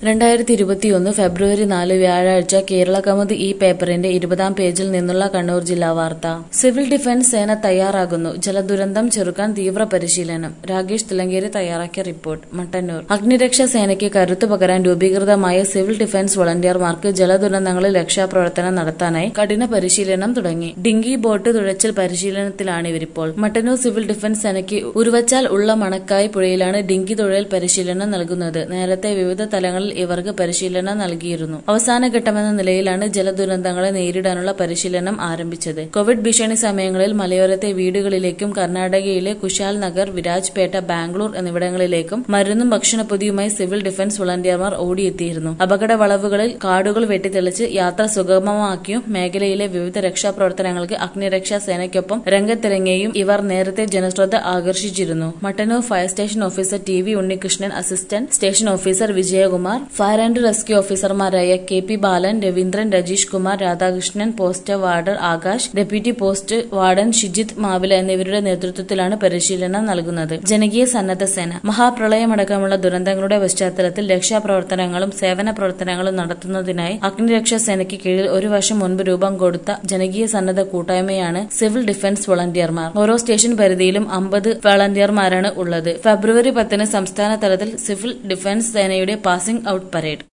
രണ്ടായിരത്തി ഇരുപത്തിയൊന്ന് ഫെബ്രുവരി നാല് വ്യാഴാഴ്ച കേരള കൗമുദി ഈ പേപ്പറിന്റെ ഇരുപതാം പേജിൽ നിന്നുള്ള കണ്ണൂർ ജില്ലാ വാർത്ത സിവിൽ ഡിഫൻസ് സേന തയ്യാറാകുന്നു ജലദുരന്തം ചെറുക്കാൻ തീവ്ര പരിശീലനം രാകേഷ് തിലങ്കേരി തയ്യാറാക്കിയ റിപ്പോർട്ട് മട്ടന്നൂർ അഗ്നിരക്ഷാ സേനയ്ക്ക് കരുത്തു പകരാൻ രൂപീകൃതമായ സിവിൽ ഡിഫൻസ് വളണ്ടിയർമാർക്ക് ജലദുരന്തങ്ങളിൽ രക്ഷാപ്രവർത്തനം നടത്താനായി കഠിന പരിശീലനം തുടങ്ങി ഡിങ്കി ബോട്ട് തുഴച്ചിൽ പരിശീലനത്തിലാണ് ഇവരിപ്പോൾ മട്ടന്നൂർ സിവിൽ ഡിഫൻസ് സേനയ്ക്ക് ഉരുവച്ചാൽ ഉള്ള മണക്കായ് പുഴയിലാണ് ഡിങ്കി തുഴൽ പരിശീലനം നൽകുന്നത് നേരത്തെ വിവിധ തലങ്ങളിൽ ഇവർക്ക് പരിശീലനം നൽകിയിരുന്നു അവസാന ഘട്ടമെന്ന നിലയിലാണ് ജലദുരന്തങ്ങളെ നേരിടാനുള്ള പരിശീലനം ആരംഭിച്ചത് കോവിഡ് ഭീഷണി സമയങ്ങളിൽ മലയോരത്തെ വീടുകളിലേക്കും കർണാടകയിലെ കുശാൽ നഗർ വിരാജ്പേട്ട ബാംഗ്ലൂർ എന്നിവിടങ്ങളിലേക്കും മരുന്നും ഭക്ഷണപ്പൊതിയുമായി സിവിൽ ഡിഫൻസ് വളണ്ടിയർമാർ ഓടിയെത്തിയിരുന്നു അപകട വളവുകളിൽ കാടുകൾ വെട്ടിത്തെളിച്ച് യാത്ര സുഗമമാക്കിയും മേഖലയിലെ വിവിധ രക്ഷാപ്രവർത്തനങ്ങൾക്ക് അഗ്നിരക്ഷാ സേനയ്ക്കൊപ്പം രംഗത്തിറങ്ങിയും ഇവർ നേരത്തെ ജനശ്രദ്ധ ആകർഷിച്ചിരുന്നു Mattannur fire station officer T V Unnikrishnan assistant station officer Vijayakumar fire and rescue ഓഫീസർമാരായ K P Balan Raveendran Rajeesh Kumar Radhakrishnan post warder Akash deputy post warden Shijith Mavila എന്നിവരുടെ നേതൃത്വത്തിലാണ് പരിശീലനം നൽകുന്നത് ജനകീയ സന്നദ്ധ സേന മഹാപ്രളയമടക്കമുള്ള ദുരന്തങ്ങളുടെ പശ്ചാത്തലത്തിൽ രക്ഷാപ്രവർത്തനങ്ങളും സേവന പ്രവർത്തനങ്ങളും നടത്തുന്നതിനായി അഗ്നിരക്ഷാ സേനയ്ക്ക് കീഴിൽ ഒരു വർഷം മുൻപ് രൂപം കൊടുത്ത ജനകീയ സന്നദ്ധ കൂട്ടായ്മയാണ് സിവിൽ ഡിഫൻസ് വളണ്ടിയർമാർ ഓരോ സ്റ്റേഷൻ പരിധിയിലും അമ്പത് വളണ്ടിയർമാരാണ് ഉള്ളത് ഫെബ്രുവരി പത്തിന് സംസ്ഥാന തലത്തിൽ സിവിൽ ഡിഫൻസ് സേനയുടെ പാസിംഗ് ഔട്ട് പരേഡ്